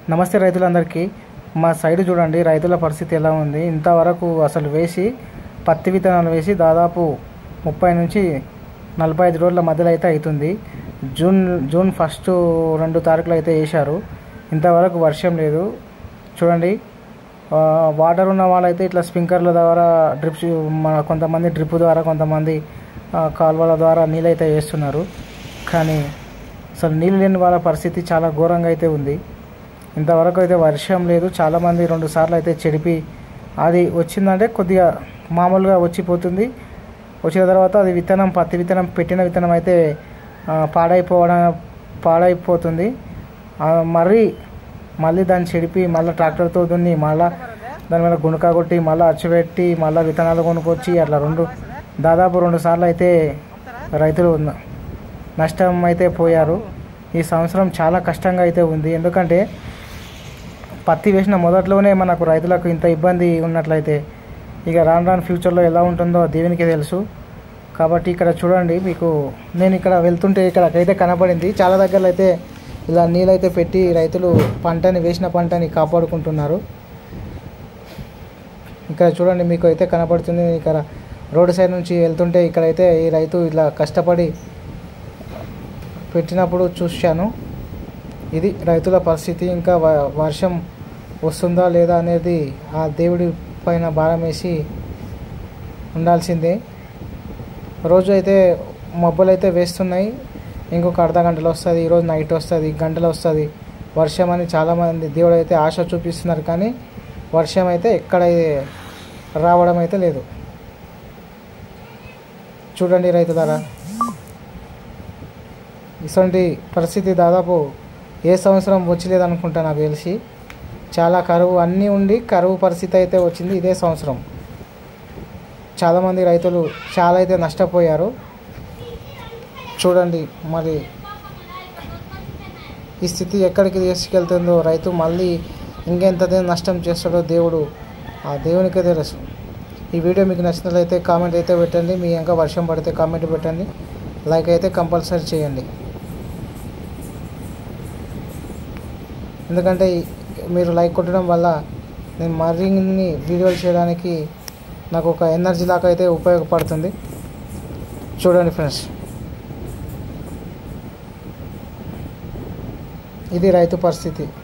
నమస్తే రైతులందరికీ మా సైడ్ చూడండి రైతుల పరిస్థితి ఎలా ఉంది ఇంతవరకు అసలు వేసి పత్తి విత్తనాలు వేసి దాదాపు ముప్పై నుంచి నలభై ఐదు రోజుల మధ్యలో అయితే అవుతుంది జూన్ జూన్ ఫస్ట్ రెండు తారీఖులు అయితే వేశారు ఇంతవరకు వర్షం లేదు చూడండి ఆ, వాటర్ ఉన్న వాళ్ళైతే ఇట్లా స్ప్రింక్లర్ల ద్వారా డ్రిప్స్ మన కొంతమంది డ్రిప్ ద్వారా కొంతమంది ఆ, కాలువల ద్వారా నీళ్ళు అయితే వేస్తున్నారు కానీ అసలు నీళ్ళు లేని వాళ్ళ పరిస్థితి చాలా ఘోరంగా అయితే ఉంది ఇంతవరకు అయితే వర్షం లేదు చాలామంది రెండు సార్లు అయితే చెడిపి అది వచ్చిందంటే కొద్దిగా మామూలుగా వచ్చిపోతుంది వచ్చిన తర్వాత అది విత్తనం పత్తి విత్తనం పెట్టిన విత్తనం అయితే ఆ, పాడైపోవడం పాడైపోతుంది ఆ, మరీ మళ్ళీ దాన్ని చెడిపి మళ్ళీ ట్రాక్టర్తో దున్ని మళ్ళీ దాని మీద గుణక కొట్టి మళ్ళీ అచ్చుపెట్టి మళ్ళీ విత్తనాలు కొనుక్కొచ్చి అట్లా రెండు దాదాపు రెండు సార్లు అయితే రైతులు న- నష్టం అయితే పోయారు ఈ సంవత్సరం చాలా కష్టంగా అయితే ఉంది ఎందుకంటే పత్తి వేసిన మొదట్లోనే మనకు రైతులకు ఇంత ఇబ్బంది ఉన్నట్లయితే ఇక రాను రాను ఫ్యూచర్లో ఎలా ఉంటుందో దేవునికి తెలుసు కాబట్టి ఇక్కడ చూడండి మీకు నేను ఇక్కడ వెళ్తుంటే ఇక్కడకైతే కనపడింది చాలా దగ్గరలో అయితే ఇలా నీళ్ళైతే పెట్టి రైతులు పంటని వేసిన పంటని కాపాడుకుంటున్నారు ఇక్కడ చూడండి మీకు అయితే కనపడుతుంది ఇక్కడ రోడ్డు సైడ్ నుంచి వెళ్తుంటే ఇక్కడైతే ఈ రైతు ఇలా కష్టపడి పెట్టినప్పుడు చూశాను ఇది రైతుల పరిస్థితి ఇంకా వ- వర్షం వస్తుందా లేదా అనేది ఆ దేవుడి పైన భారం వేసి ఉండాల్సిందే రోజు అయితే మబ్బులు అయితే వేస్తున్నాయి ఇంకొక అర్ధ గంటలో వస్తుంది ఈరోజు నైట్ వస్తుంది గంటలు వస్తుంది వర్షం అని చాలామంది దేవుడు అయితే ఆశ చూపిస్తున్నారు కానీ వర్షం అయితే ఎక్కడ రావడం అయితే లేదు చూడండి రైతులారా ఇటువంటి పరిస్థితి దాదాపు ఏ సంవత్సరం వచ్చలేదు అనుకుంటా నాకు తెలిసి చాలా కరువు అన్నీ ఉండి కరువు పరిస్థితి అయితే వచ్చింది ఇదే సంవత్సరం చాలామంది రైతులు చాలా అయితే నష్టపోయారు చూడండి మరి ఈ స్థితి ఎక్కడికి తీసుకెళ్తుందో రైతు మళ్ళీ ఇంకెంత నష్టం చేస్తాడో దేవుడు ఆ దేవునికే తెలుసు ఈ వీడియో మీకు నచ్చినట్లయితే కామెంట్ అయితే పెట్టండి మీ ఇంకా వర్షం పడితే కామెంట్ పెట్టండి లైక్ అయితే కంపల్సరీ చేయండి ఎందుకంటే ఈ- మీరు లైక్ కొట్టడం వల్ల నేను మరిన్ని వీడియోలు చేయడానికి నాకు ఒక ఎనర్జీ లాగా అయితే ఉపయోగపడుతుంది చూడండి ఫ్రెండ్స్ ఇది రైతు పరిస్థితి